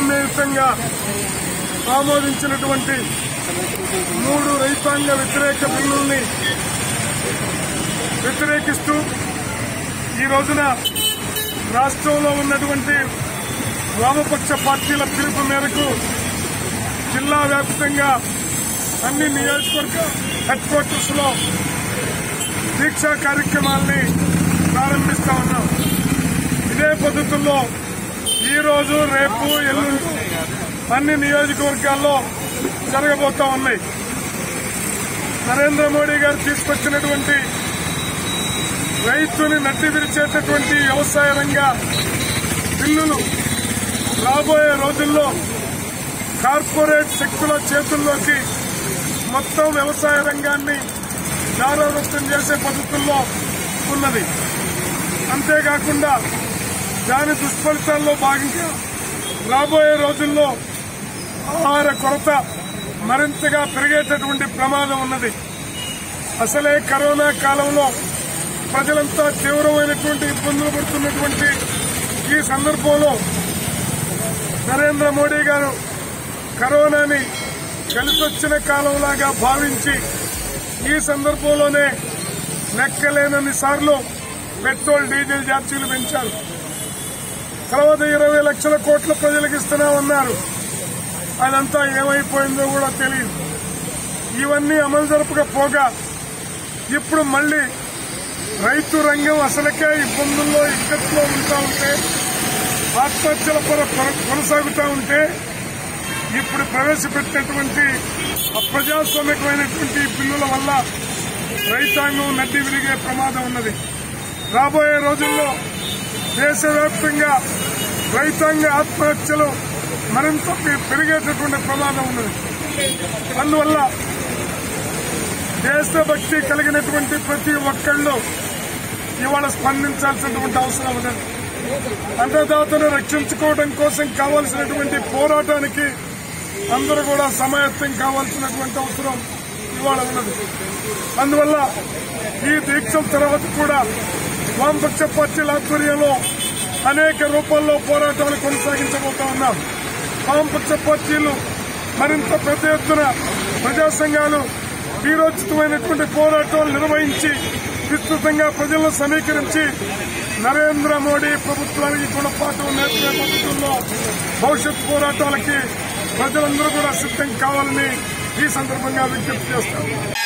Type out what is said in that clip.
ప్రజాస్వామ్యయుతంగా ఆమోదించినటువంటి మూడు రైతాంగ వ్యతిరేక బిల్లుల్ని వ్యతిరేకిస్తూ ఈ రోజున రాష్ట్రంలో ఉన్నటువంటి వామపక్ష పార్టీల పిలుపు మేరకు జిల్లా వ్యాప్తంగా అన్ని నియోజకవర్గ హెడ్ క్వార్టర్స్ లో దీక్షా కార్యక్రమాల్ని ప్రారంభిస్తా ఉన్నాం ఇదే పద్ధతుల్లో ఈ రోజు రేపు ఎల్లుండి అన్ని నియోజకవర్గాల్లో జరగబోతా ఉన్నాయి నరేంద్ర మోడీ గారు తీసుకొచ్చినటువంటి రైతుని నడ్డి విరిచేటటువంటి వ్యవసాయ రంగ బిల్లులు రాబోయే రోజుల్లో కార్పొరేట్ శక్తుల చేతుల్లోకి మొత్తం వ్యవసాయ రంగాన్ని దారాదత్తం చేసే పద్ధతుల్లో ఉన్నది అంతేకాకుండా దాని దుష్ఫలితాల్లో భాగంగా రాబోయే రోజుల్లో ఆహార కొరత మరింతగా పెరిగేటటువంటి ప్రమాదం ఉన్నది అసలే కరోనా కాలంలో ప్రజలంతా తీవ్రమైనటువంటి ఇబ్బందులు పడుతున్నటువంటి ఈ సందర్భంలో నరేంద్ర మోడీ గారు కరోనాని కలిసొచ్చిన కాలంలాగా భావించి ఈ సందర్భంలోనే లెక్కలేనన్ని సార్లు పెట్రోల్ డీజిల్ ఛార్జీలు పెంచారు తర్వాత ఇరవై లక్షల కోట్ల ప్రజలకు ఇస్తున్నామన్నారు అదంతా ఏమైపోయిందో కూడా తెలియదు ఇవన్నీ అమలు జరపకపోగా ఇప్పుడు మళ్లీ రైతు రంగం అసలుకే ఇబ్బందుల్లో ఇక్కట్లో ఉంటా ఉంటే ఆత్మహత్యల పొర కొన- కొనసాగుతా ఉంటే ఇప్పుడు ప్రవేశపెట్టినటువంటి అప్రజాస్వామికమైనటువంటి బిల్లుల వల్ల రైతాంగం నడ్డి విరిగే ప్రమాదం ఉన్నది రాబోయే రోజుల్లో దేశవ్యాప్తంగా రైతాంగ ఆత్మహత్యలు మరింత పె- పెరిగేటటువంటి ప్రమాదం ఉన్నది అందువల్ల దేశభక్తి కలిగినటువంటి ప్రతి ఒక్కళ్ళు ఇవాళ స్పందించాల్సినటువంటి అవసరం ఉన్నది అన్నదాతను రక్షించుకోవడం కోసం కావాల్సినటువంటి పోరాటానికి అందరూ కూడా సమాయత్తం కావాల్సినటువంటి అవసరం ఇవాళ ఉన్నది అందువల్ల ఈ దీక్షల తర్వాత కూడా వామపక్ష పార్టీల ఆధ్వర్యంలో అనేక రూపాల్లో పోరాటాలు కొనసాగించబోతా ఉన్నాం వామపక్ష పార్టీలు మరింత పెద్ద ఎత్తున ప్రజా సంఘాలు వీరోచితమైనటువంటి పోరాటాలు నిర్వహించి విస్తృతంగా ప్రజలను సమీకరించి నరేంద్ర మోడీ ప్రభుత్వానికి గుణపాఠం నేర్పే పద్ధతుల్లో భవిష్యత్ పోరాటాలకి ప్రజలందరూ కూడా సిద్ధం కావాలని ఈ సందర్భంగా విజ్ఞప్తి చేస్తాం